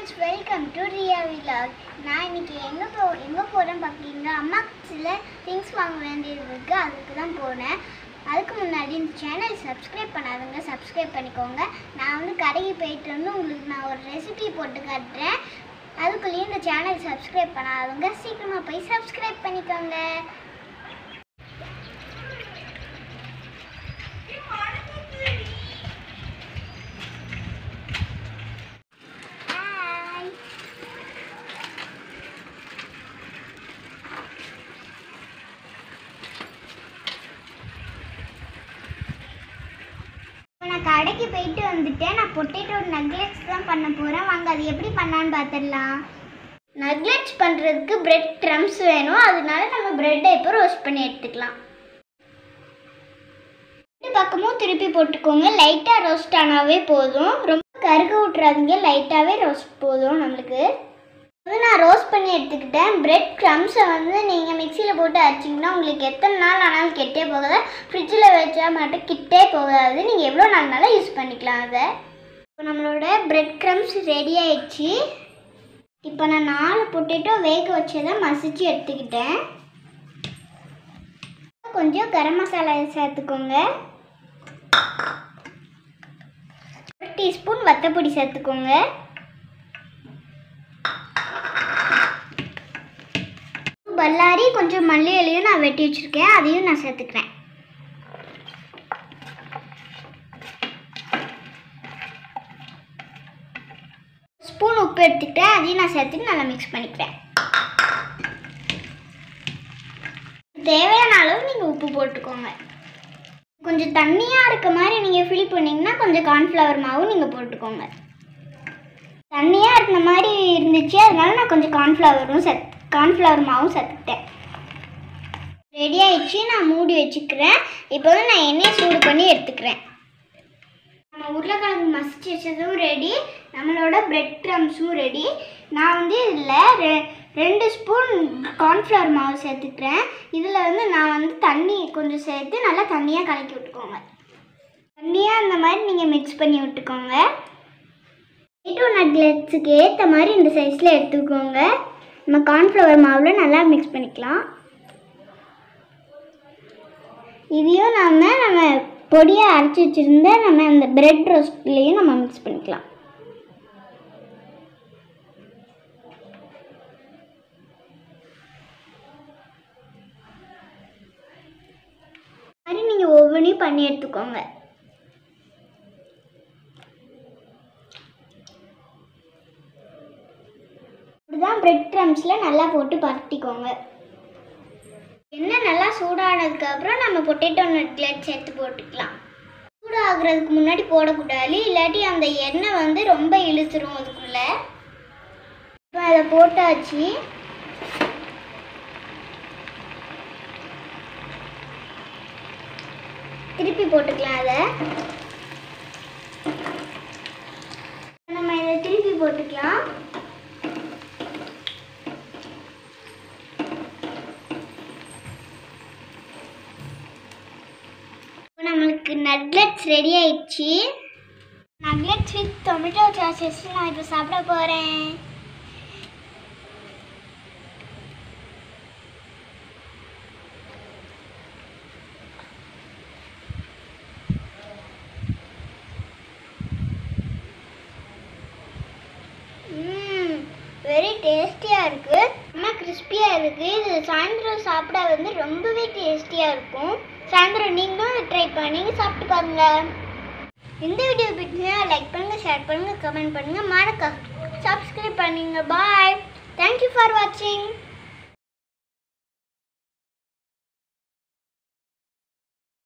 Friends welcome to Riya vlog நான் இன்னைக்கு எங்கே போ எங்கே போகிறேன் பார்த்தீங்கன்னா அம்மாக்கு சில திங்ஸ் வாங்க வேண்டியது இருக்குது அதுக்கு தான் போனேன் அதுக்கு முன்னாடி இந்த சேனல் சப்ஸ்கிரைப் பண்ணாதவங்க சப்ஸ்கிரைப் பண்ணிக்கோங்க நான் வந்து கடைக்கு போயிட்டு வந்து உங்களுக்கு நான் ஒரு ரெசிபி போட்டு காட்டுறேன் அதுக்குள்ளேயும் இந்த சேனல் சப்ஸ்கிரைப் பண்ணாதவங்க சீக்கிரமாக போய் சப்ஸ்கிரைப் பண்ணிக்கோங்க Hi. இப்போ நான் கடைக்கு போயிட்டு வந்துட்டேன் நான் பொட்டேட்டோ நக்லெட்ஸ் தான் பண்ண போகிறேன் வாங்க அது எப்படி பண்ணான்னு பார்த்துடலாம் நக்லெட்ஸ் பண்ணுறதுக்கு பிரெட் க்ரம்ஸ் வேணும் அதனால நம்ம பிரெட்டை இப்போ ரோஸ்ட் பண்ணி எடுத்துக்கலாம் ரெண்டு பக்கமும் திருப்பி போட்டுக்கோங்க லைட்டாக ரோஸ்ட் ஆனாவே போதும் ரொம்ப கருக விட்றாதீங்க லைட்டாகவே ரோஸ்ட் போதும் நம்மளுக்கு வந்து நான் ரோஸ்ட் பண்ணி எடுத்துக்கிட்டேன் பிரெட் க்ரம்ஸை வந்து நீங்கள் மிக்சியில் போட்டு அரைச்சிங்கன்னா உங்களுக்கு எத்தனை நாள் ஆனாலும் கெட்டே போகாது ஃப்ரிட்ஜில் வச்சா மட்டும் கிட்டே போகாது நீங்கள் எவ்வளோ நாள்னாலும் யூஸ் பண்ணிக்கலாம் அதை இப்போ நம்மளோட பிரெட் க்ரம்ஸ் ரெடி ஆயிடுச்சு இப்போ நான் நாலு பொட்டேட்டோ வேக வச்சதை மசிச்சு எடுத்துக்கிட்டேன் கொஞ்சம் கரம் மசாலா சேர்த்துக்கோங்க ஒரு டீஸ்பூன் வத்தப்பொடி சேர்த்துக்கோங்க பல்லாரி கொஞ்சம் மல்லி இலையும் நான் வெட்டி வச்சிருக்கேன் அதையும் நான் சேர்த்துக்கிறேன் ஸ்பூன் உப்பு எடுத்துக்கிட்டேன் அதையும் நான் சேர்த்துட்டு நல்லா மிக்ஸ் பண்ணிக்கிறேன் தேவையான அளவு நீங்கள் உப்பு போட்டுக்கோங்க கொஞ்சம் தண்ணியாக இருக்க மாதிரி நீங்கள் ஃபில் பண்ணிங்கன்னா கொஞ்சம் கார்ன்ஃப்ளவர் மாவும் நீங்கள் போட்டுக்கோங்க தண்ணியாக இருந்த மாதிரி இருந்துச்சு அதனால நான் கொஞ்சம் கார்ன்ஃப்ளவரும் செத் கார்ன்ஃப்ளவர் மாவும் சேர்த்துக்கிட்டேன் ரெடி ஆயிடுச்சு நான் மூடி வச்சுக்கிறேன் இப்போ வந்து நான் எண்ணெயை சூடு பண்ணி எடுத்துக்கிறேன் நம்ம உருளைக்கிழங்கு மசிச்சு வச்சதும் ரெடி நம்மளோட பிரெட் க்ரம்ஸும் ரெடி நான் வந்து இதில் ரெ ரெண்டு ஸ்பூன் கார்ன்ஃப்ளவர் மாவு சேர்த்துக்கிறேன் இதில் வந்து நான் வந்து தண்ணி கொஞ்சம் சேர்த்து நல்லா தண்ணியாக கலக்கி விட்டுக்கோங்க தண்ணியாக அந்த மாதிரி நீங்கள் மிக்ஸ் பண்ணி விட்டுக்கோங்க பொட்டேட்டோ நட்லெட்ஸுக்கு ஏற்ற மாதிரி இந்த சைஸில் எடுத்துக்கோங்க நம்ம கார்ன்ஃப்ளவர் மாவில் நல்லா மிக்ஸ் பண்ணிக்கலாம் இதையும் நம்ம நம்ம பொடியாக அரைச்சி வச்சுருந்த நம்ம அந்த பிரெட் ரோஸ்ட்லேயும் நம்ம மிக்ஸ் பண்ணிக்கலாம் மாதிரி நீங்கள் ஒவ்வொன்றையும் பண்ணி எடுத்துக்கோங்க இப்படிதான் பிரெட் க்ரம்ஸில் நல்லா போட்டு பரட்டிக்கோங்க எண்ணெய் நல்லா சூடானதுக்கப்புறம் நம்ம பொட்டேட்டோ நட்லெட் சேர்த்து போட்டுக்கலாம் சூடாகிறதுக்கு முன்னாடி போடக்கூடாது இல்லாட்டி அந்த எண்ணெய் வந்து ரொம்ப இழுத்துரும் அதுக்குள்ளே இப்போ அதை போட்டாச்சு திருப்பி போட்டுக்கலாம் அதை நம்ம இதை திருப்பி போட்டுக்கலாம் இப்போ நம்மளுக்கு நட்லெட்ஸ் ரெடி ஆயிடுச்சு நட்லெட்ஸ் வித் டொமேட்டோ சாசஸ் நான் இப்போ சாப்பிட போகிறேன் வெரி டேஸ்டியாக இருக்குது ரொம்ப கிறிஸ்பியாக இருக்குது இது சாயந்தரம் சாப்பிட வந்து ரொம்பவே டேஸ்டியாக இருக்கும் சாயந்தரம் நீங்களும் ட்ரை பண்ணி சாப்பிட்டு பாருங்க இந்த வீடியோ பிடிச்சா லைக் பண்ணுங்கள் ஷேர் பண்ணுங்கள் கமெண்ட் பண்ணுங்கள் மறக்க சப்ஸ்கிரைப் பண்ணுங்க பாய்